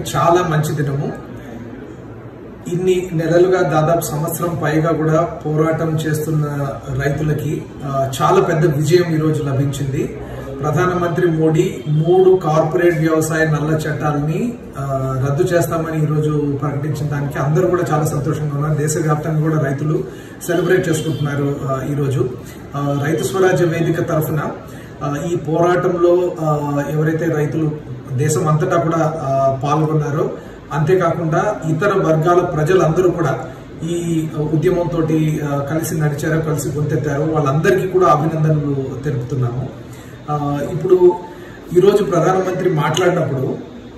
చాలా మంచి దినము ఇన్ని నెలలుగా దాదాపు సంవత్సరం పైగా కూడా పోరాటం చేస్తున్న రైతులకి ఆ, చాలా పెద్ద విజయం ఈరోజు లభించింది ప్రధానమంత్రి మోడీ మూడు కార్పొరేట్ వ్యవసాయ నల్ల చట్టాలని ఆ, రద్దు చేస్తామని ఈరోజు ప్రకటించిన దానికి అందరూ కూడా చాలా సంతోషంగా ఉన్నారు దేశవ్యాప్తంగా కూడా రైతులు సెలబ్రేట్ చేసుకుంటున్నారు ఆ, ఈరోజు ఆ, రైతు స్వరాజ్య వేదిక తరఫున ఆ, ఈ పోరాటంలో ఆ, ఎవరైతే రైతులు దేశం అంతటా కూడా ఆ, పాల్గొన్నారో అంతేకాకుండా ఇతర వర్గాల ప్రజలందరూ కూడా ఈ ఉద్యమంతో కలిసి నడిచారో కలిసి గొంతెత్తారో వాళ్ళందరికీ కూడా అభినందనలు తెలుపుతున్నాము ఆ, ఇప్పుడు ఈరోజు ప్రధానమంత్రి మాట్లాడినప్పుడు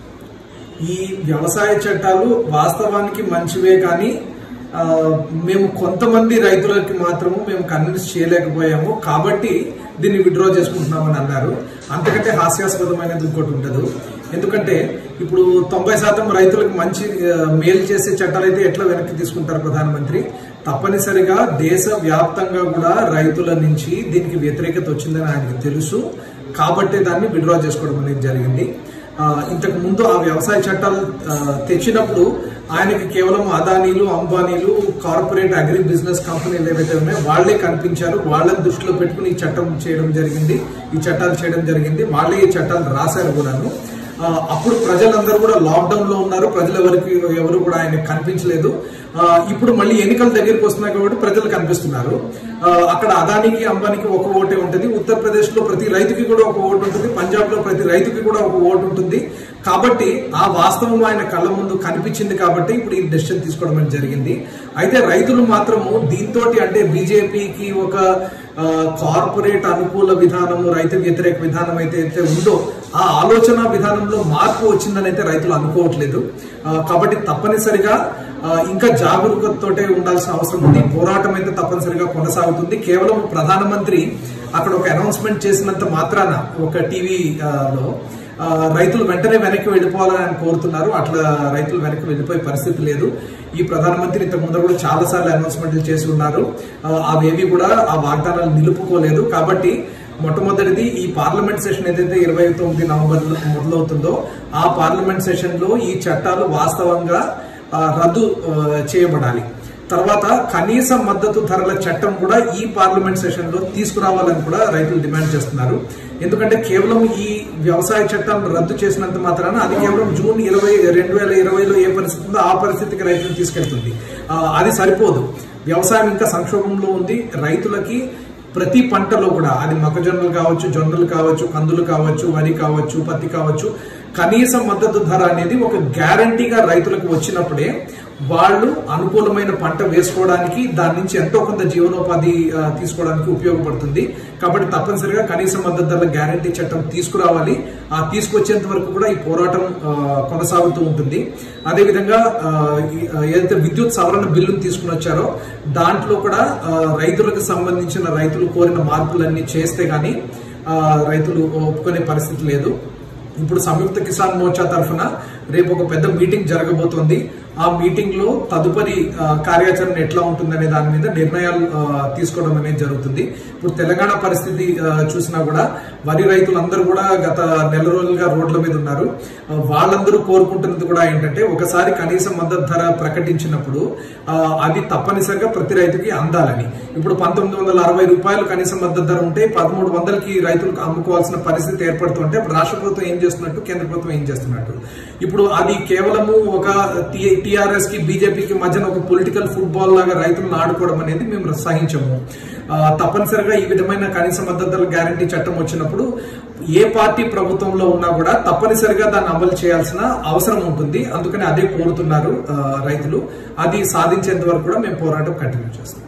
ఈ వ్యవసాయ చట్టాలు వాస్తవానికి మంచివే కానీ ఆ, మేము కొంతమంది రైతులకి మాత్రము మేము కన్విన్స్ చేయలేకపోయాము కాబట్టి దీన్ని విడ్రా చేసుకుంటున్నామని అన్నారు అంతకంటే హాస్యాస్పదమైనది ఇంకోటి ఉండదు ఎందుకంటే ఇప్పుడు తొంభై శాతం రైతులకు మంచి ఆ, మేలు చేసే చట్టాలు అయితే ఎట్లా వెనక్కి తీసుకుంటారు ప్రధానమంత్రి తప్పనిసరిగా దేశ వ్యాప్తంగా కూడా రైతుల నుంచి దీనికి వ్యతిరేకత వచ్చిందని ఆయనకు తెలుసు కాబట్టే దాన్ని విడ్రా చేసుకోవడం అనేది జరిగింది ఆ, ఇంతకు ముందు ఆ వ్యవసాయ చట్టాలు ఆ, తెచ్చినప్పుడు ఆయనకి కేవలం అదానీలు అంబానీలు కార్పొరేట్ అగ్రి బిజినెస్ కంపెనీలు ఏవైతే ఉన్నాయో వాళ్లే కనిపించారు వాళ్ళని దృష్టిలో పెట్టుకుని ఈ చట్టం చేయడం జరిగింది ఈ చట్టాలు చేయడం జరిగింది వాళ్ళే ఈ చట్టాలు రాశారు కూడాను ఆ, అప్పుడు ప్రజలందరూ కూడా లాక్డౌన్ లో ఉన్నారు ప్రజలు ఎవరికి ఎవరు కూడా ఆయన కనిపించలేదు ఆ, ఇప్పుడు మళ్ళీ ఎన్నికల దగ్గరికి వస్తున్నాయి కాబట్టి ప్రజలు కనిపిస్తున్నారు ఆ, అక్కడ అదానికి అంబానికి ఒక ఓటే ఉంటుంది ఉత్తరప్రదేశ్ లో ప్రతి రైతుకి కూడా ఒక ఓటు ఉంటుంది పంజాబ్ లో ప్రతి రైతుకి కూడా ఒక ఓటు ఉంటుంది కాబట్టి ఆ వాస్తవం ఆయన కళ్ళ ముందు కనిపించింది కాబట్టి ఇప్పుడు ఈ డెసిషన్ తీసుకోవడం అనేది జరిగింది అయితే రైతులు మాత్రము దీంతో అంటే బీజేపీకి ఒక ఆ, కార్పొరేట్ అనుకూల విధానము రైతు వ్యతిరేక విధానం అయితే అయితే ఉందో ఆ ఆలోచన విధానంలో మార్పు వచ్చిందని అయితే రైతులు అనుకోవట్లేదు ఆ, కాబట్టి తప్పనిసరిగా ఆ, ఇంకా జాగరూకతతోటే ఉండాల్సిన అవసరం ఉంది పోరాటం అయితే తప్పనిసరిగా కొనసాగుతుంది కేవలం ప్రధానమంత్రి అక్కడ ఒక అనౌన్స్మెంట్ చేసినంత మాత్రాన ఒక టీవీ ఆ, లో ఆ, రైతులు వెంటనే వెనక్కి వెళ్ళిపోవాలని ఆయన కోరుతున్నారు అట్లా రైతులు వెనక్కి వెళ్ళిపోయే పరిస్థితి లేదు ఈ ప్రధానమంత్రి ఇంతకు ముందర కూడా చాలా సార్లు అనౌన్స్మెంట్లు చేసి ఉన్నారు ఆ, అవేవి కూడా ఆ వాగ్దానాలు నిలుపుకోలేదు కాబట్టి మొట్టమొదటిది ఈ పార్లమెంట్ సెషన్ ఏదైతే ఇరవై తొమ్మిది నవంబర్ మొదలవుతుందో ఆ పార్లమెంట్ సెషన్ లో ఈ చట్టాలు వాస్తవంగా ఆ, రద్దు ఆ, చేయబడాలి తర్వాత కనీస మద్దతు ధరల చట్టం కూడా ఈ పార్లమెంట్ సెషన్ లో తీసుకురావాలని కూడా రైతులు డిమాండ్ చేస్తున్నారు ఎందుకంటే కేవలం ఈ వ్యవసాయ చట్టాలను రద్దు చేసినంత మాత్రాన అది కేవలం జూన్ ఇరవై రెండు వేల ఇరవైలో ఏ పరిస్థితి ఉందో ఆ పరిస్థితికి రైతులు తీసుకెళ్తుంది ఆ, అది సరిపోదు వ్యవసాయం ఇంకా సంక్షోభంలో ఉంది రైతులకి ప్రతి పంటలో కూడా అది మొక్కజొన్నలు కావచ్చు జొన్నలు కావచ్చు కందులు కావచ్చు వరి కావచ్చు పత్తి కావచ్చు కనీస మద్దతు ధర అనేది ఒక గ్యారంటీగా రైతులకు వచ్చినప్పుడే వాళ్ళు అనుకూలమైన పంట వేసుకోవడానికి దాని నుంచి ఎంతో కొంత జీవనోపాధి ఆ, తీసుకోవడానికి ఉపయోగపడుతుంది కాబట్టి తప్పనిసరిగా కనీస మద్దతు ధరల గ్యారంటీ చట్టం తీసుకురావాలి ఆ తీసుకొచ్చేంత వరకు కూడా ఈ పోరాటం ఆ, కొనసాగుతూ ఉంటుంది అదేవిధంగా ఆ, ఈ, ఆ, ఏదైతే విద్యుత్ సవరణ బిల్లును తీసుకుని వచ్చారో దాంట్లో కూడా ఆ, రైతులకు సంబంధించిన రైతులు కోరిన మార్పులన్నీ చేస్తే గానీ ఆ, రైతులు ఒప్పుకునే పరిస్థితి లేదు ఇప్పుడు సంయుక్త కిసాన్ మోర్చా తరఫున రేపు ఒక పెద్ద మీటింగ్ జరగబోతోంది ఆ మీటింగ్ లో తదుపరి ఆ, కార్యాచరణ ఎట్లా ఉంటుందనే దాని మీద నిర్ణయాలు ఆ, తీసుకోవడం అనేది జరుగుతుంది ఇప్పుడు తెలంగాణ పరిస్థితి ఆ, చూసినా కూడా వరి రైతులందరూ కూడా గత నెల రోజులుగా రోడ్ల మీద ఉన్నారు ఆ, వాళ్ళందరూ కోరుకుంటున్నది కూడా ఏంటంటే ఒకసారి కనీస మద్దతు ధర ప్రకటించినప్పుడు ఆ, అది తప్పనిసరిగా ప్రతి రైతుకి అందాలని ఇప్పుడు పంతొమ్మిది వందల అరవై రూపాయలు కనీస మద్దతు ధర ఉంటే పదమూడు వందలకి రైతులకు అమ్ముకోవాల్సిన పరిస్థితి ఏర్పడుతుంటే ఇప్పుడు రాష్ట్ర ప్రభుత్వం ఏం చేస్తున్నట్టు కేంద్ర ప్రభుత్వం ఏం చేస్తున్నట్టు ఇప్పుడు అది కేవలము ఒక టిఆర్ఎస్ కి బీజేపీకి మధ్యన ఒక పొలిటికల్ ఫుట్బాల్ లాగా రైతులను ఆడుకోవడం అనేది మేము సహించము ఆ, తప్పనిసరిగా ఈ విధమైన కనీస మద్దతు ధరల గ్యారంటీ చట్టం వచ్చినప్పుడు ఏ పార్టీ ప్రభుత్వంలో ఉన్నా కూడా తప్పనిసరిగా దాన్ని అమలు చేయాల్సిన అవసరం ఉంటుంది అందుకని అదే కోరుతున్నారు ఆ, రైతులు అది సాధించేంత వరకు కూడా మేము పోరాటం కంటిన్యూ చేస్తాం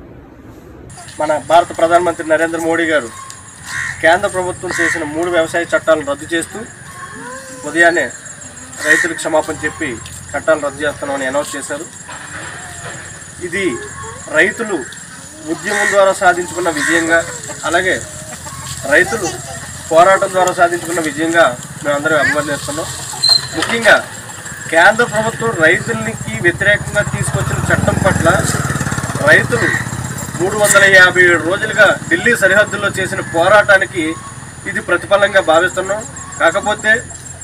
మన భారత ప్రధానమంత్రి నరేంద్ర మోడీ గారు కేంద్ర ప్రభుత్వం చేసిన మూడు వ్యవసాయ చట్టాలను రద్దు చేస్తూ ఉదయాన్నే రైతులకు క్షమాపణ చెప్పి చట్టాలు రద్దు చేస్తున్నామని అనౌన్స్ చేశారు ఇది రైతులు ఉద్యమం ద్వారా సాధించుకున్న విజయంగా అలాగే రైతులు పోరాటం ద్వారా సాధించుకున్న విజయంగా మేమందరం అభివర్ణిస్తున్నాం ముఖ్యంగా కేంద్ర ప్రభుత్వం రైతులకి వ్యతిరేకంగా తీసుకొచ్చిన చట్టం పట్ల రైతులు మూడు వందల యాభై ఏడు రోజులుగా ఢిల్లీ సరిహద్దుల్లో చేసిన పోరాటానికి ఇది ప్రతిఫలంగా భావిస్తున్నాం కాకపోతే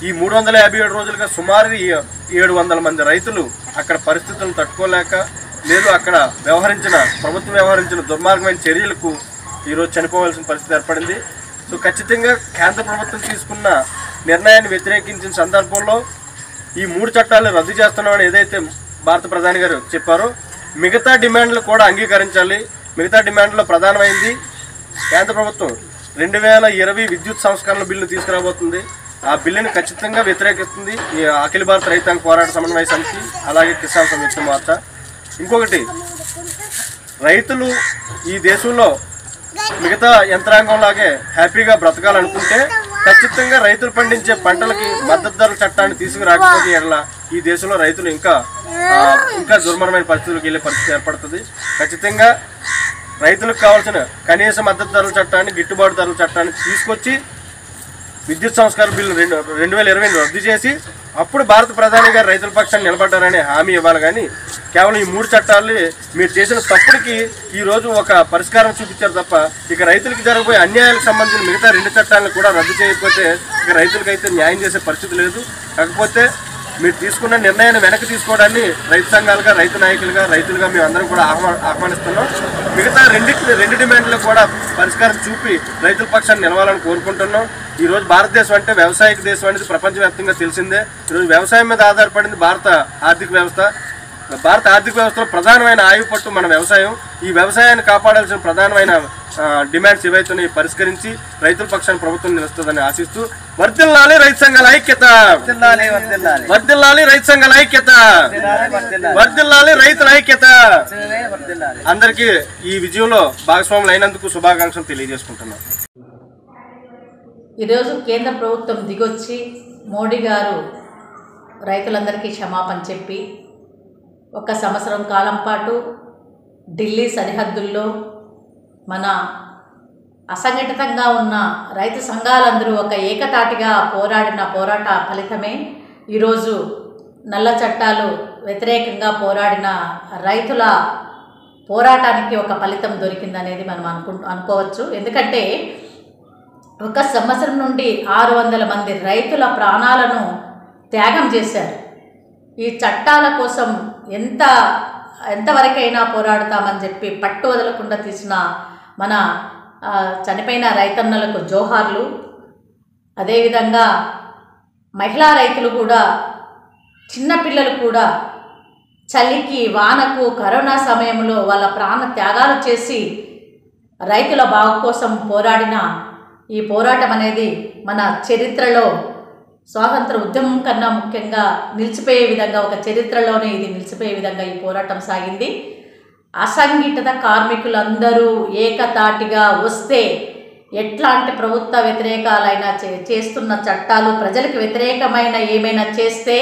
ఈ మూడు వందల యాభై ఏడు రోజులుగా సుమారు ఈ ఏడు వందల మంది రైతులు అక్కడ పరిస్థితులను తట్టుకోలేక లేదు అక్కడ వ్యవహరించిన ప్రభుత్వం వ్యవహరించిన దుర్మార్గమైన చర్యలకు ఈరోజు చనిపోవాల్సిన పరిస్థితి ఏర్పడింది సో ఖచ్చితంగా కేంద్ర ప్రభుత్వం తీసుకున్న నిర్ణయాన్ని వ్యతిరేకించిన సందర్భంలో ఈ మూడు చట్టాలు రద్దు చేస్తున్నామని ఏదైతే భారత ప్రధాని గారు చెప్పారో మిగతా డిమాండ్లు కూడా అంగీకరించాలి మిగతా డిమాండ్లో ప్రధానమైంది కేంద్ర ప్రభుత్వం రెండు వేల ఇరవై విద్యుత్ సంస్కరణ బిల్లు తీసుకురాబోతుంది ఆ బిల్లుని ఖచ్చితంగా వ్యతిరేకిస్తుంది ఈ అఖిల భారత రైతాంగ పోరాట సమన్వయ సమితి అలాగే కిసాన్ సంయుక్త మోర్చా ఇంకొకటి రైతులు ఈ దేశంలో మిగతా యంత్రాంగం లాగే హ్యాపీగా బ్రతకాలనుకుంటే ఖచ్చితంగా రైతులు పండించే పంటలకి మద్దతు ధరల చట్టాన్ని తీసుకురాకపోతే ఎడల ఈ దేశంలో రైతులు ఇంకా ఆ, ఇంకా దుర్మరమైన పరిస్థితులకు వెళ్ళే పరిస్థితి ఏర్పడుతుంది ఖచ్చితంగా రైతులకు కావాల్సిన కనీస మద్దతు ధరల చట్టాన్ని గిట్టుబాటు ధరల చట్టాన్ని తీసుకొచ్చి విద్యుత్ సంస్కార బిల్లు రెండు రెండు వేల ఇరవై రద్దు చేసి అప్పుడు భారత ప్రధాని గారు రైతుల పక్షాన్ని నిలబడ్డారని హామీ ఇవ్వాలి కానీ కేవలం ఈ మూడు చట్టాలు మీరు చేసిన తప్పుడికి ఈ రోజు ఒక పరిష్కారం చూపించారు తప్ప ఇక రైతులకు జరగబోయే అన్యాయాలకు సంబంధించిన మిగతా రెండు చట్టాలను కూడా రద్దు చేయకపోతే ఇక రైతులకైతే న్యాయం చేసే పరిస్థితి లేదు కాకపోతే మీరు తీసుకున్న నిర్ణయాన్ని వెనక్కి తీసుకోవడాన్ని రైతు సంఘాలుగా రైతు నాయకులుగా రైతులుగా మేము అందరం కూడా ఆహ్వా ఆహ్వానిస్తున్నాం మిగతా రెండింటి రెండు డిమాండ్లు కూడా పరిష్కారం చూపి రైతుల పక్షాన్ని నిలవాలని కోరుకుంటున్నాం ఈ రోజు భారతదేశం అంటే వ్యవసాయక దేశం అనేది ప్రపంచవ్యాప్తంగా తెలిసిందే ఈరోజు వ్యవసాయం మీద ఆధారపడింది భారత ఆర్థిక వ్యవస్థ భారత ఆర్థిక వ్యవస్థలో ప్రధానమైన ఆయువు పట్టు మన వ్యవసాయం ఈ వ్యవసాయాన్ని కాపాడాల్సిన ప్రధానమైన ఆ, డిమాండ్స్ ఏవైతున్నాయి పరిష్కరించి రైతుల పక్షాన్ని ప్రభుత్వం నిలుస్తుందని ఆశిస్తూ వర్దిల్లాలి రైతు సంఘాల ఐక్యత వర్దిల్లాలి రైతు సంఘాల ఐక్యత వర్దిల్లాలి రైతుల ఐక్యత అందరికీ ఈ విజయంలో భాగస్వాములు అయినందుకు శుభాకాంక్షలు తెలియజేసుకుంటున్నాం ఈరోజు కేంద్ర ప్రభుత్వం దిగొచ్చి మోడీ గారు రైతులందరికీ క్షమాపణ చెప్పి ఒక సంవత్సరం కాలం పాటు ఢిల్లీ సరిహద్దుల్లో మన అసంఘటితంగా ఉన్న రైతు సంఘాలందరూ ఒక ఏకతాటిగా పోరాడిన పోరాట ఫలితమే ఈరోజు నల్ల చట్టాలు వ్యతిరేకంగా పోరాడిన రైతుల పోరాటానికి ఒక ఫలితం దొరికిందనేది మనం అనుకు అనుకోవచ్చు ఎందుకంటే ఒక సంవత్సరం నుండి ఆరు వందల మంది రైతుల ప్రాణాలను త్యాగం చేశారు ఈ చట్టాల కోసం ఎంత ఎంతవరకైనా పోరాడుతామని చెప్పి పట్టు వదలకుండా తీసిన మన ఆ, చనిపోయిన రైతన్నలకు జోహార్లు అదేవిధంగా మహిళా రైతులు కూడా చిన్నపిల్లలు కూడా చలికి వానకు కరోనా సమయంలో వాళ్ళ ప్రాణ త్యాగాలు చేసి రైతుల బాగు కోసం పోరాడిన ఈ పోరాటం అనేది మన చరిత్రలో స్వాతంత్ర ఉద్యమం కన్నా ముఖ్యంగా నిలిచిపోయే విధంగా ఒక చరిత్రలోనే ఇది నిలిచిపోయే విధంగా ఈ పోరాటం సాగింది అసంఘటిత కార్మికులందరూ ఏకతాటిగా వస్తే ఎట్లాంటి ప్రభుత్వ వ్యతిరేకాలైనా చే చేస్తున్న చట్టాలు ప్రజలకు వ్యతిరేకమైన ఏమైనా చేస్తే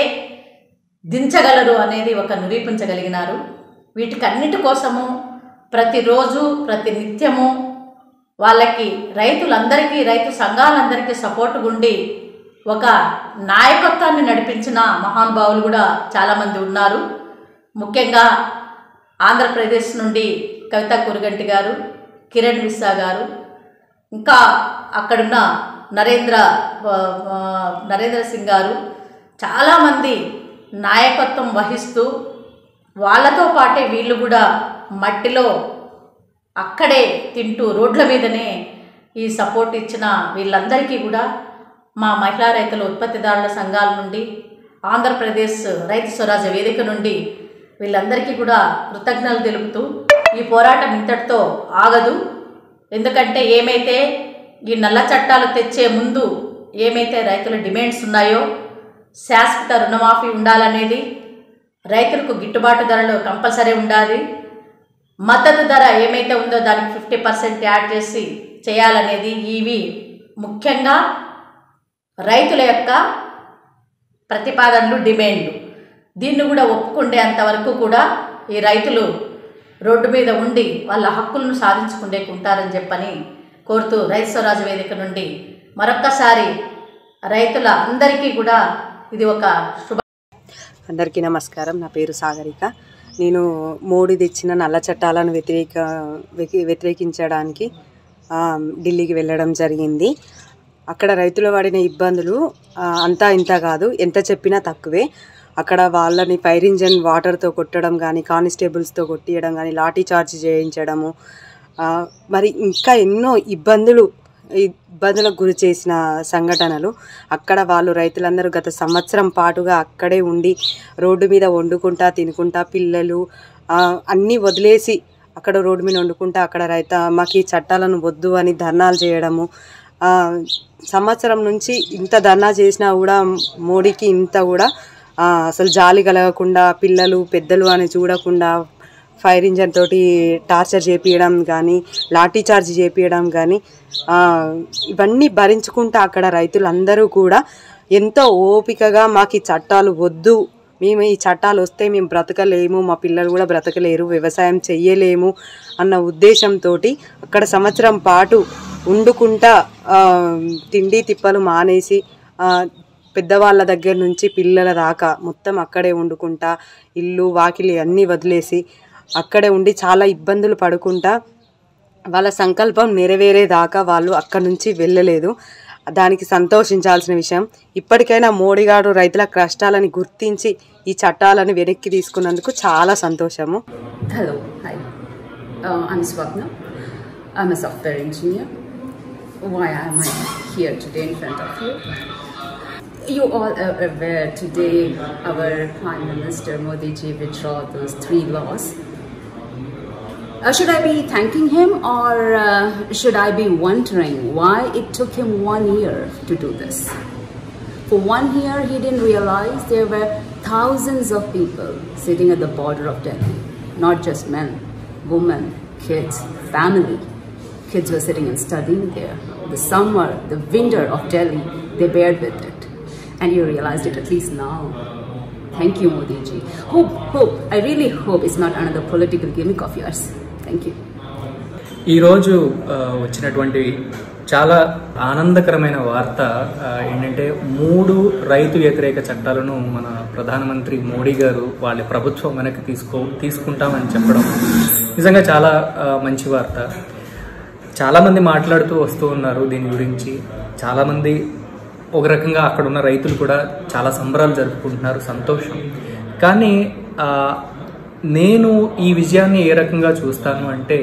దించగలరు అనేది ఒక నిరూపించగలిగినారు వీటికన్నిటి కోసము ప్రతిరోజు ప్రతి నిత్యము వాళ్ళకి రైతులందరికీ రైతు సంఘాలందరికీ సపోర్టుగా ఉండి ఒక నాయకత్వాన్ని నడిపించిన మహానుభావులు కూడా చాలామంది ఉన్నారు ముఖ్యంగా ఆంధ్రప్రదేశ్ నుండి కవిత కురుగంటి గారు కిరణ్ మిస్సా గారు ఇంకా అక్కడున్న నరేంద్ర ఆ, ఆ, నరేంద్ర సింగ్ గారు చాలామంది నాయకత్వం వహిస్తూ వాళ్ళతో పాటే వీళ్ళు కూడా మట్టిలో అక్కడే తింటూ రోడ్ల మీదనే ఈ సపోర్ట్ ఇచ్చిన వీళ్ళందరికీ కూడా మా మహిళా రైతుల ఉత్పత్తిదారుల సంఘాల నుండి ఆంధ్రప్రదేశ్ రైతు స్వరాజ్య వేదిక నుండి వీళ్ళందరికీ కూడా కృతజ్ఞతలు తెలుపుతూ ఈ పోరాటం ఇంతటితో ఆగదు ఎందుకంటే ఏమైతే ఈ నల్ల చట్టాలు తెచ్చే ముందు ఏమైతే రైతుల డిమాండ్స్ ఉన్నాయో శాశ్వత రుణమాఫీ ఉండాలనేది రైతులకు గిట్టుబాటు ధరలు కంపల్సరీ ఉండాలి మద్దతు ధర ఏమైతే ఉందో దానికి ఫిఫ్టీ పర్సెంట్ యాడ్ చేసి చేయాలనేది ఇవి ముఖ్యంగా రైతుల యొక్క ప్రతిపాదనలు డిమాండ్లు దీన్ని కూడా ఒప్పుకుండే అంతవరకు కూడా ఈ రైతులు రోడ్డు మీద ఉండి వాళ్ళ హక్కులను సాధించుకుండే ఉంటారని చెప్పని కోరుతూ రైతు స్వరాజ్య వేదిక నుండి మరొక్కసారి రైతుల అందరికీ కూడా ఇది ఒక శుభ అందరికీ నమస్కారం నా పేరు సాగరిక నేను మోడీ తెచ్చిన నల్ల చట్టాలను వ్యతిరేక వ్యతి- వ్యతిరేకించడానికి ఆ, ఢిల్లీకి వెళ్ళడం జరిగింది అక్కడ రైతులు పడిన ఇబ్బందులు ఆ, అంతా ఇంత కాదు ఎంత చెప్పినా తక్కువే అక్కడ వాళ్ళని ఫైర్ ఇంజన్ వాటర్తో కొట్టడం కానీ కానిస్టేబుల్స్తో కొట్టియడం కానీ లాఠీ చార్జ్ చేయించడము ఆ, మరి ఇంకా ఎన్నో ఇబ్బందులు ఇబ్బందులకు గురి చేసిన సంఘటనలు అక్కడ వాళ్ళు రైతులందరూ గత సంవత్సరం పాటుగా అక్కడే ఉండి రోడ్డు మీద వండుకుంటా తినుకుంటా పిల్లలు ఆ, అన్నీ వదిలేసి అక్కడ రోడ్డు మీద వండుకుంటా అక్కడ రైత మాకు ఈ చట్టాలను వద్దు అని ధర్నాలు చేయడము ఆ, సంవత్సరం నుంచి ఇంత ధర్నా చేసినా కూడా మోడీకి ఇంత కూడా ఆ, అసలు జాలి కలగకుండా పిల్లలు పెద్దలు అని చూడకుండా ఫైర్ ఇంజన్ తోటి టార్చర్ చేపియడం కానీ లాఠీ చార్జ్ చేపియడం కానీ ఆ, ఇవన్నీ భరించుకుంటా అక్కడ రైతులందరూ కూడా ఎంతో ఓపికగా మాకు ఈ చట్టాలు వద్దు మేము ఈ చట్టాలు వస్తే మేము బ్రతకలేము మా పిల్లలు కూడా బ్రతకలేరు వ్యవసాయం చెయ్యలేము అన్న ఉద్దేశంతో అక్కడ సంవత్సరం పాటు వండుకుంటా ఆ, తిండి తిప్పలు మానేసి ఆ, పెద్దవాళ్ళ దగ్గర నుంచి పిల్లల దాకా మొత్తం అక్కడే వండుకుంటా ఇల్లు వాకిలి అన్నీ వదిలేసి అక్కడే ఉండి చాలా ఇబ్బందులు పడుకుంటా వాళ్ళ సంకల్పం నెరవేరేదాకా వాళ్ళు అక్కడి నుంచి వెళ్ళలేదు దానికి సంతోషించాల్సిన విషయం ఇప్పటికైనా మోడీ గారు రైతుల కష్టాలని గుర్తించి ఈ చట్టాలను వెనక్కి తీసుకున్నందుకు చాలా సంతోషము Hello, hi. Uh, I'm Swapna. I'm a software engineer. Why am I here today in front of you? You all are aware today our Prime Minister Modi ji withdraw those three laws. Uh, should I be thanking him or uh, should I be wondering why it took him one year to do this? For one year, he didn't realize there were thousands of people sitting at the border of Delhi. Not just men, women, kids, family. Kids were sitting and studying there. The summer, the winter of Delhi, they bared with it. And you realized it at least now. Thank you, Modi ji. Hope, hope, I really hope it's not another political gimmick of yours. Thank you. ఈరోజు ఆ, వచ్చినటువంటి చాలా ఆనందకరమైన వార్త ఆ, ఏంటంటే మూడు రైతు వ్యతిరేక చట్టాలను మన ప్రధానమంత్రి మోడీ గారు వాళ్ళ ప్రభుత్వం వెనక్కి తీసుకో తీసుకుంటామని చెప్పడం నిజంగా చాలా ఆ, మంచి వార్త చాలామంది మాట్లాడుతూ వస్తూ ఉన్నారు దీని గురించి చాలామంది ఒక రకంగా అక్కడ ఉన్న రైతులు కూడా చాలా సంబరాలు జరుపుకుంటున్నారు సంతోషం కానీ ఆ, నేను ఈ విజయాన్ని ఏ రకంగా చూస్తాను అంటే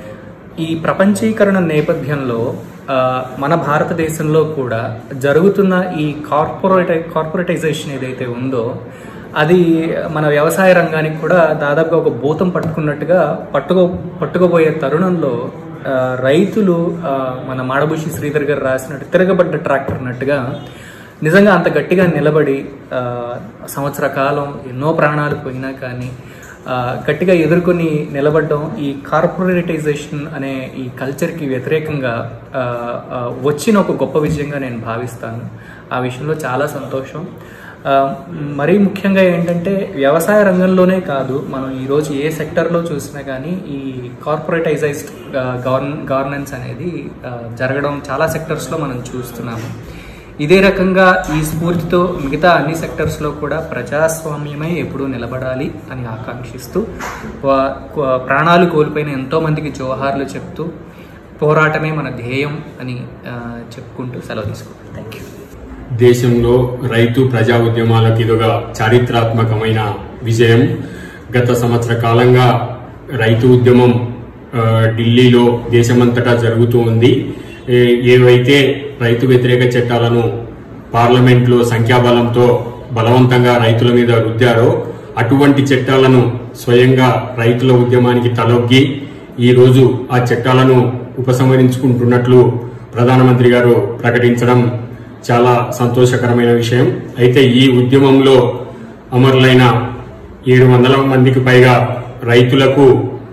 ఈ ప్రపంచీకరణ నేపథ్యంలో ఆ, మన భారతదేశంలో కూడా జరుగుతున్న ఈ కార్పొరేట్ కార్పొరేటైజేషన్ ఏదైతే ఉందో అది మన వ్యవసాయ రంగానికి కూడా దాదాపుగా ఒక భూతం పట్టుకున్నట్టుగా పట్టుకో పట్టుకోబోయే తరుణంలో ఆ, రైతులు ఆ, మన మాడభూషి శ్రీధర్ గారు రాసినట్టు తిరగబడ్డ ట్రాక్టర్ అన్నట్టుగా నిజంగా అంత గట్టిగా నిలబడి ఆ, సంవత్సర కాలం ఎన్నో ప్రాణాలు పోయినా కానీ ఆ, గట్టిగా ఎదుర్కొని నిలబడడం ఈ కార్పొరేటైజేషన్ అనే ఈ కల్చర్కి వ్యతిరేకంగా ఆ, ఆ, వచ్చిన ఒక గొప్ప విజయంగా నేను భావిస్తాను ఆ విషయంలో చాలా సంతోషం ఆ, మరీ ముఖ్యంగా ఏంటంటే వ్యవసాయ రంగంలోనే కాదు మనం ఈరోజు ఏ సెక్టర్లో చూసినా కానీ ఈ కార్పొరేటైజైజ్డ్ గవర్న గవర్నెన్స్ అనేది ఆ, జరగడం చాలా సెక్టర్స్లో మనం చూస్తున్నాము ఇదే రకంగా ఈ స్ఫూర్తితో మిగతా అన్ని సెక్టర్స్లో కూడా ప్రజాస్వామ్యమై ఎప్పుడూ నిలబడాలి అని ఆకాంక్షిస్తూ వా- కో- ప్రాణాలు కోల్పోయిన ఎంతో మందికి జోహార్లు చెప్తూ పోరాటమే మన ధ్యేయం అని ఆ, చెప్పుకుంటూ సెలవు తీసుకుంటాం థ్యాంక్ యూ దేశంలో రైతు ప్రజా ఉద్యమాలకు ఇదొక చారిత్రాత్మకమైన విజయం గత సంవత్సర కాలంగా రైతు ఉద్యమం ఆ, ఢిల్లీలో దేశమంతటా జరుగుతూ ఉంది ఏ- ఏవైతే రైతు వ్యతిరేక చట్టాలను పార్లమెంట్లో సంఖ్యాబలంతో బలవంతంగా రైతుల మీద రుద్దారో అటువంటి చట్టాలను స్వయంగా రైతుల ఉద్యమానికి తలొగ్గి ఈ రోజు ఆ చట్టాలను ఉపసంహరించుకుంటున్నట్లు ప్రధానమంత్రి గారు ప్రకటించడం చాలా సంతోషకరమైన విషయం అయితే ఈ ఉద్యమంలో అమరులైన ఏడు వందల మందికి పైగా రైతులకు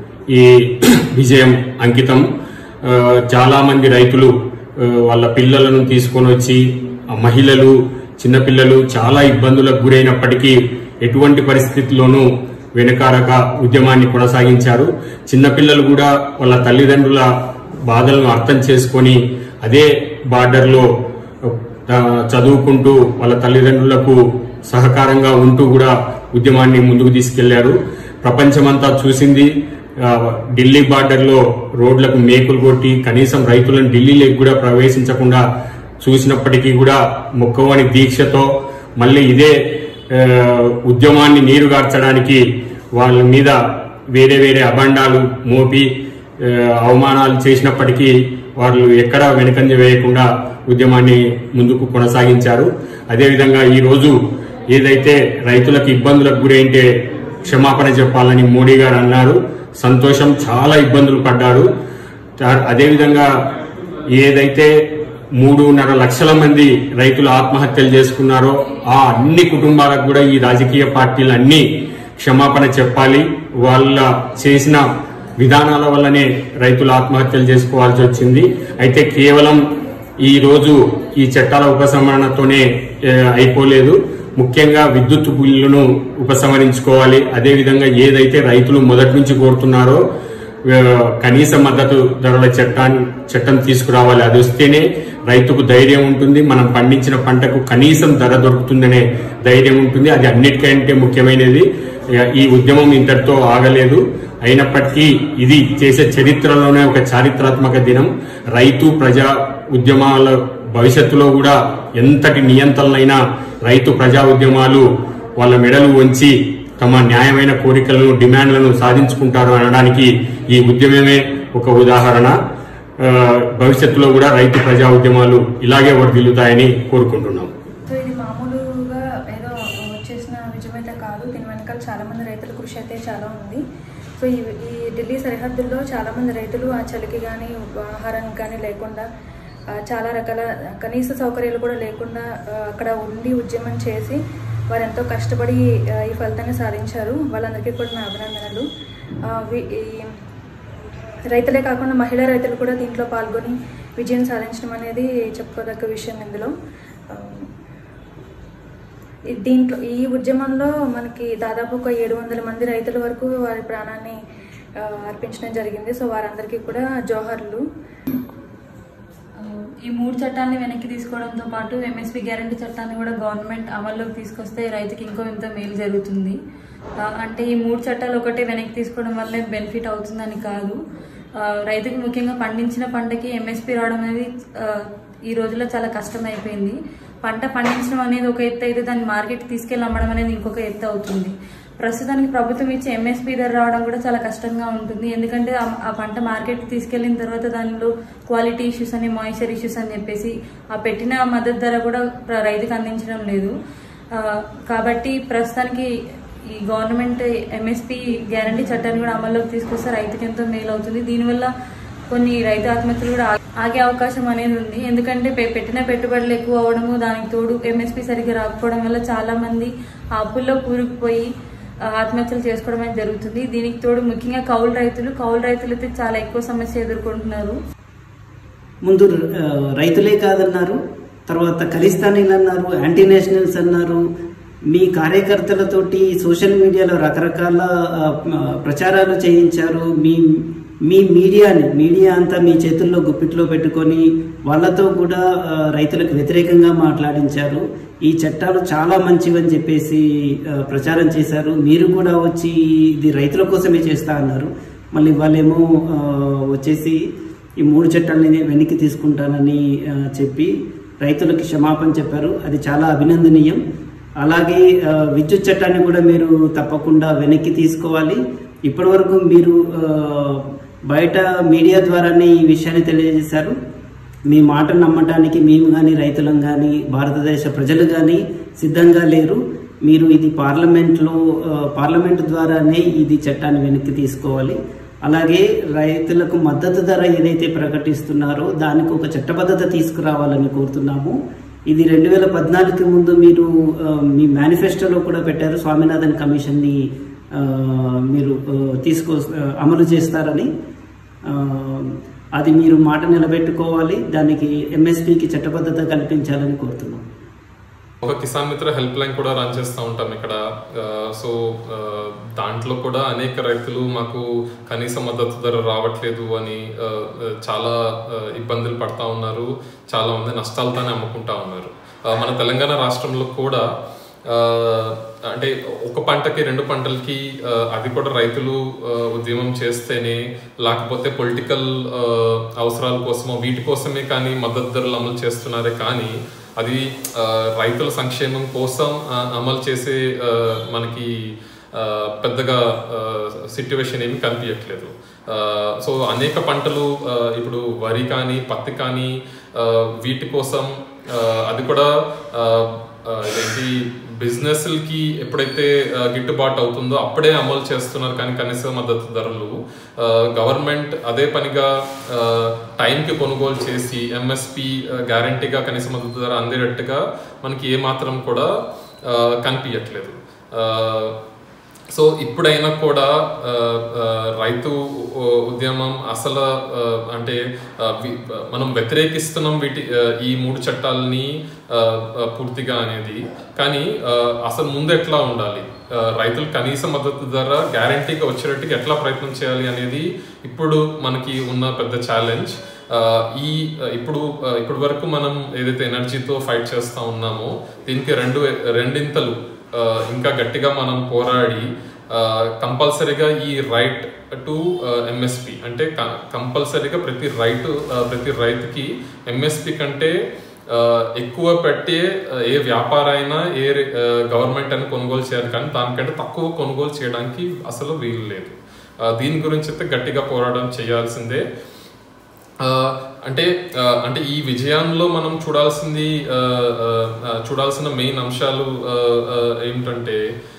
ఈ విజయం అంకితం ఆ, చాలా మంది రైతులు ఆ, వాళ్ళ పిల్లలను తీసుకొని వచ్చి ఆ మహిళలు చిన్నపిల్లలు చాలా ఇబ్బందులకు గురైనప్పటికీ ఎటువంటి పరిస్థితుల్లోనూ వెనుకారక ఉద్యమాన్ని కొనసాగించారు చిన్నపిల్లలు కూడా వాళ్ళ తల్లిదండ్రుల బాధలను అర్థం చేసుకొని అదే బార్డర్లో ఆ, చదువుకుంటూ వాళ్ళ తల్లిదండ్రులకు సహకారంగా ఉంటూ కూడా ఉద్యమాన్ని ముందుకు తీసుకెళ్లారు ప్రపంచమంతా చూసింది ఆ, ఢిల్లీ బార్డర్లో రోడ్లకు మేకులు కొట్టి కనీసం రైతులను ఢిల్లీలోకి కూడా ప్రవేశించకుండా చూసినప్పటికీ కూడా మొక్కవని దీక్షతో మళ్ళీ ఇదే ఆ, ఉద్యమాన్ని నీరుగార్చడానికి వాళ్ళ మీద వేరే వేరే అబండాలు మోపి ఆ, అవమానాలు చేసినప్పటికీ వాళ్ళు ఎక్కడా వెనుకంజ వేయకుండా ఉద్యమాన్ని ముందుకు కొనసాగించారు అదేవిధంగా ఈ రోజు ఏదైతే రైతులకు ఇబ్బందులకు గురైంటే క్షమాపణ చెప్పాలని మోడీ గారు అన్నారు సంతోషం చాలా ఇబ్బందులు పడ్డారు తా- అదేవిధంగా ఏదైతే మూడున్నర లక్షల మంది రైతులు ఆత్మహత్యలు చేసుకున్నారో ఆ అన్ని కుటుంబాలకు కూడా ఈ రాజకీయ పార్టీలు అన్ని క్షమాపణ చెప్పాలి వాళ్ళ చేసిన విధానాల వల్లనే రైతులు ఆత్మహత్యలు చేసుకోవాల్సి వచ్చింది అయితే కేవలం ఈ రోజు ఈ చట్టాల ఉపసంహరణతోనే ఏ, అయిపోలేదు ముఖ్యంగా విద్యుత్ బిల్లును ఉపసంహరించుకోవాలి అదేవిధంగా ఏదైతే రైతులు మొదటి నుంచి కోరుతున్నారో ఆ, కనీస మద్దతు ధరల చట్టాన్ని చట్టం తీసుకురావాలి అది వస్తేనే రైతుకు ధైర్యం ఉంటుంది మనం పండించిన పంటకు కనీసం ధర దొరుకుతుందనే ధైర్యం ఉంటుంది అది అన్నిటికంటే ముఖ్యమైనది ఆ, ఈ ఉద్యమం ఇంతటితో ఆగలేదు అయినప్పటికీ ఇది చేసే చరిత్రలోనే ఒక చారిత్రాత్మక దినం రైతు ప్రజా ఉద్యమాల భవిష్యత్తులో కూడా ఎంతటి నియంత్రణలైనా రైతు ప్రజా ఉద్యమాలు వాళ్ళ మెడలు వంచి తమ న్యాయమైన కోరికలను డిమాండ్లను సాధించుకుంటారు అనడానికి ఈ ఉద్యమమే ఒక ఉదాహరణ ఆ, భవిష్యత్తులో కూడా రైతు ప్రజా ఉద్యమాలు ఇలాగే వర్ధిల్లుతాయని కోరుకుంటున్నాం సో ఇది మామూలుగా ఏదో వచ్చేసిన విజయం అయితే కాదు దీని వెనకాల చాలా మంది రైతుల కృషి అయితే చాలా ఉంది సో ఈ ఈ ఢిల్లీ సరిహద్దుల్లో చాలా మంది రైతులు ఆ చలికి కానీ ఆహారానికి కానీ లేకుండా ఆ, చాలా రకాల కనీస సౌకర్యాలు కూడా లేకుండా ఆ, అక్కడ ఉండి ఉద్యమం చేసి వారు ఎంతో కష్టపడి ఆ, ఈ ఫలితాన్ని సాధించారు వాళ్ళందరికీ కూడా నా అభినందనలు ఆ, వి- ఈ రైతులే కాకుండా మహిళా రైతులు కూడా దీంట్లో పాల్గొని విజయం సాధించడం అనేది చెప్పుకోదగ్గ విషయం ఇందులో ఆ, ఈ దీంట్లో ఈ ఉద్యమంలో మనకి దాదాపు ఒక ఏడు వందల మంది రైతుల వరకు వారి ప్రాణాన్ని ఆ, అర్పించడం జరిగింది సో వారందరికీ కూడా జోహర్లు ఈ మూడు చట్టాలని వెనక్కి తీసుకోవడంతో పాటు ఎంఎస్పీ గ్యారంటీ చట్టాన్ని కూడా గవర్నమెంట్ అమల్లోకి తీసుకొస్తే రైతుకి ఇంకో ఇంత మేలు జరుగుతుంది ఆ, అంటే ఈ మూడు చట్టాలు ఒకటే వెనక్కి తీసుకోవడం వల్లే బెనిఫిట్ అవుతుందని కాదు ఆ, రైతుకి ముఖ్యంగా పండించిన పంటకి ఎంఎస్పీ రావడం అనేది ఆ, ఈ రోజుల్లో చాలా కష్టం అయిపోయింది పంట పండించడం అనేది ఒక ఎత్తు అయితే దాన్ని మార్కెట్ తీసుకెళ్ళి అమ్మడం అనేది ఇంకొక ఎత్తు అవుతుంది ప్రస్తుతానికి ప్రభుత్వం ఇచ్చే ఎంఎస్పీ ధర రావడం కూడా చాలా కష్టంగా ఉంటుంది ఎందుకంటే ఆ- ఆ పంట మార్కెట్ తీసుకెళ్లిన తర్వాత దానిలో క్వాలిటీ ఇష్యూస్ అని మాయిశ్చర్ ఇష్యూస్ అని చెప్పేసి ఆ పెట్టిన మద్దతు ధర కూడా ప్ర- రైతుకు అందించడం లేదు ఆ, కాబట్టి ప్రస్తుతానికి ఈ గవర్నమెంట్ ఎంఎస్పీ గ్యారంటీ చట్టాన్ని కూడా అమల్లోకి తీసుకొస్తే రైతుకి ఎంతో మేలు అవుతుంది దీనివల్ల కొన్ని రైతు ఆత్మహత్యలు కూడా ఆ- ఆగే అవకాశం అనేది ఉంది ఎందుకంటే పె- పెట్టిన పెట్టుబడులు ఎక్కువ అవడము దానికి తోడు ఎంఎస్పీ సరిగ్గా రాకపోవడం వల్ల చాలా మంది ఆ అప్పుల్లో కూరుకుపోయి ఆ, ఆత్మహత్యలు చేసుకోవడం అనేది జరుగుతుంది దీనికి తోడు ముఖ్యంగా కౌలు రైతులు కౌలు రైతులు అయితే చాలా ఎక్కువ సమస్య ఎదుర్కొంటున్నారు ముందు ఆ, రైతులే కాదన్నారు తర్వాత ఖలిస్తానీలు అన్నారు యాంటీ నేషనల్స్ అన్నారు మీ కార్యకర్తలతోటి సోషల్ మీడియాలో రకరకాల ఆ, ఆ, ప్రచారాలు చేయించారు మీ మీ మీడియాని మీడియా అంతా మీ చేతుల్లో గుప్పిట్లో పెట్టుకొని వాళ్ళతో కూడా ఆ, రైతులకు వ్యతిరేకంగా మాట్లాడించారు ఈ చట్టాలు చాలా మంచివని చెప్పేసి ఆ, ప్రచారం చేశారు మీరు కూడా వచ్చి ఇది రైతుల కోసమే చేస్తా అన్నారు మళ్ళీ వాళ్ళేమో ఆ, వచ్చేసి ఈ మూడు చట్టాలని వెనక్కి తీసుకుంటానని ఆ, చెప్పి రైతులకి క్షమాపణ చెప్పారు అది చాలా అభినందనీయం అలాగే ఆ, విద్యుత్ చట్టాన్ని కూడా మీరు తప్పకుండా వెనక్కి తీసుకోవాలి ఇప్పటివరకు మీరు ఆ, బయట మీడియా ద్వారానే ఈ విషయాన్ని తెలియజేశారు మీ మాట నమ్మటానికి మేము కానీ రైతులం కానీ భారతదేశ ప్రజలు కానీ సిద్ధంగా లేరు మీరు ఇది పార్లమెంట్లో ఆ, పార్లమెంట్ ద్వారానే ఇది చట్టాన్ని వెనక్కి తీసుకోవాలి అలాగే రైతులకు మద్దతు ధర ఏదైతే ప్రకటిస్తున్నారో దానికి ఒక చట్టబద్ధత తీసుకురావాలని కోరుతున్నాము ఇది రెండు వేల పద్నాలుగుకి ముందు మీరు ఆ, మీ మేనిఫెస్టోలో కూడా పెట్టారు స్వామినాథన్ కమిషన్ని ఆ, మీరు ఆ, తీసుకో ఆ, అమలు చేస్తారని ఆ, అది మీరు మాట నిలబెట్టుకోవాలి దానికి ఎంఎస్పికి చట్టబద్ధత కల్పించాలని కోరుతున్నాం ఒక కిసాన్ మిత్ర హెల్ప్ లైన్ కూడా రన్ చేస్తూ ఉంటాం ఇక్కడ ఆ, సో ఆ, దాంట్లో కూడా అనేక రైతులు మాకు కనీస మద్దతు ధర రావట్లేదు అని ఆ, ఆ, చాలా ఆ, ఇబ్బందులు పడతా ఉన్నారు చాలా మంది నష్టాలతోనే అమ్ముకుంటా ఉన్నారు ఆ, మన తెలంగాణ రాష్ట్రంలో కూడా ఆ, అంటే ఒక పంటకి రెండు పంటలకి ఆ, అది కూడా రైతులు ఆ, ఉద్యమం చేస్తేనే లేకపోతే పొలిటికల్ అవసరాల కోసమో వీటి కోసమే కానీ మద్దతు ధరలు అమలు చేస్తున్నారే కానీ అది ఆ, రైతుల సంక్షేమం కోసం ఆ, అమలు చేసే ఆ, మనకి ఆ, పెద్దగా సిట్యువేషన్ ఏమి కనిపించట్లేదు ఆ, సో అనేక పంటలు ఆ, ఇప్పుడు వరి కానీ పత్తి కానీ ఆ, వీటి కోసం ఆ, అది కూడా ఆ, ఆ, ఇదేంటి బిజినెస్లకి ఎప్పుడైతే ఆ, గిట్టుబాటు అవుతుందో అప్పుడే అమలు చేస్తున్నారు కానీ కనీస మద్దతు ధరలు గవర్నమెంట్ అదే పనిగా ఆ, టైంకి కొనుగోలు చేసి ఎంఎస్పి గ్యారంటీగా కనీస మద్దతు ధర అందేటట్టుగా మనకి ఏ మాత్రం కూడా ఆ, కనిపించట్లేదు ఆ, సో ఇప్పుడైనా కూడా ఆ, ఆ, రైతు ఉ- ఉద్యమం అసలు ఆ, అంటే ఆ, వి- మనం వ్యతిరేకిస్తున్నాం వీటి ఆ, ఈ మూడు చట్టాలని ఆ, ఆ, పూర్తిగా అనేది కానీ ఆ, అసలు ముందు ఎట్లా ఉండాలి ఆ, రైతులు కనీస మద్దతు ధర గ్యారంటీగా వచ్చేటట్టుగా ఎట్లా ప్రయత్నం చేయాలి అనేది ఇప్పుడు మనకి ఉన్న పెద్ద ఛాలెంజ్ ఈ ఆ, ఇప్పుడు ఆ, ఇప్పటి వరకు మనం ఏదైతే ఎనర్జీతో ఫైట్ చేస్తా ఉన్నామో దీనికి రెండు రెండింతలు ఆ, ఇంకా గట్టిగా మనం పోరాడి కంపల్సరీగా ఈ రైట్ టు ఎంఎస్పి అంటే కంపల్సరీగా ప్రతి రైతు ఆ, ప్రతి రైతుకి ఎంఎస్పి కంటే ఆ, ఎక్కువ పెట్టే ఆ, ఏ వ్యాపార అయినా ఏ గవర్నమెంట్ అని కొనుగోలు చేయాలి కానీ దానికంటే తక్కువ కొనుగోలు చేయడానికి అసలు వీలు లేదు ఆ, దీని గురించి అయితే గట్టిగా పోరాటం చేయాల్సిందే ఆ, అంటే ఆ, అంటే ఈ విజయంలో మనం చూడాల్సింది ఆ, ఆ, ఆ, చూడాల్సిన మెయిన్ అంశాలు ఆ, ఆ, ఏమిటంటే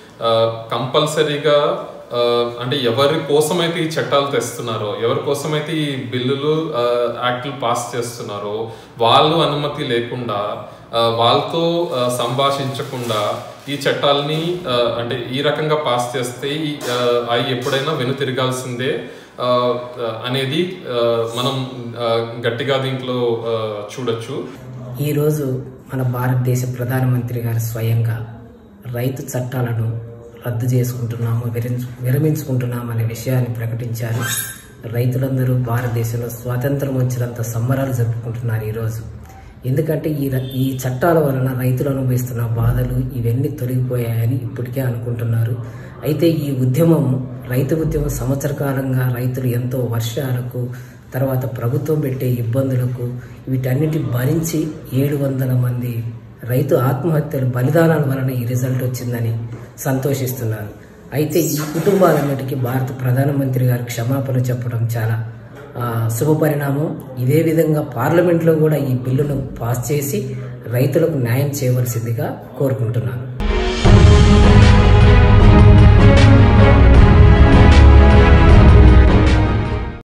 కంపల్సరీగా అంటే ఎవరి కోసమైతే ఈ చట్టాలు తెస్తున్నారో ఎవరి కోసమైతే ఈ బిల్లులు ఆ, యాక్టులు పాస్ చేస్తున్నారో వాళ్ళు అనుమతి లేకుండా ఆ, వాళ్ళతో ఆ, సంభాషించకుండా ఈ చట్టాలని ఆ, అంటే ఈ రకంగా పాస్ చేస్తే ఈ, ఆ, అవి ఎప్పుడైనా వెనుతిరగాల్సిందే ఆ, ఆ, అనేది ఆ, మనం ఆ, గట్టిగా దీంట్లో ఆ, చూడొచ్చు ఈరోజు మన భారతదేశ ప్రధానమంత్రి గారు స్వయంగా రైతు చట్టాలను రద్దు చేసుకుంటున్నాము విరమించు విరమించుకుంటున్నాము అనే విషయాన్ని ప్రకటించారు రైతులందరూ భారతదేశంలో స్వాతంత్రం వచ్చినంత సంబరాలు జరుపుకుంటున్నారు ఈరోజు ఎందుకంటే ఈ ర- ఈ చట్టాల వలన రైతులు అనుభవిస్తున్న బాధలు ఇవన్నీ తొలగిపోయాయని ఇప్పటికే అనుకుంటున్నారు అయితే ఈ ఉద్యమం రైతు ఉద్యమం సంవత్సర కాలంగా రైతులు ఎంతో వర్షాలకు తర్వాత ప్రభుత్వం పెట్టే ఇబ్బందులకు వీటన్నిటి భరించి ఏడు వందల మంది రైతు ఆత్మహత్యలు బలిదానాల వలన ఈ రిజల్ట్ వచ్చిందని సంతోషిస్తున్నారు అయితే ఈ కుటుంబాలన్నిటికీ భారత ప్రధానమంత్రి గారు క్షమాపణ చెప్పడం చాలా ఆ, శుభ పరిణామం ఇదే విధంగా పార్లమెంట్లో కూడా ఈ బిల్లును పాస్ చేసి రైతులకు న్యాయం చేయవలసిందిగా కోరుకుంటున్నాను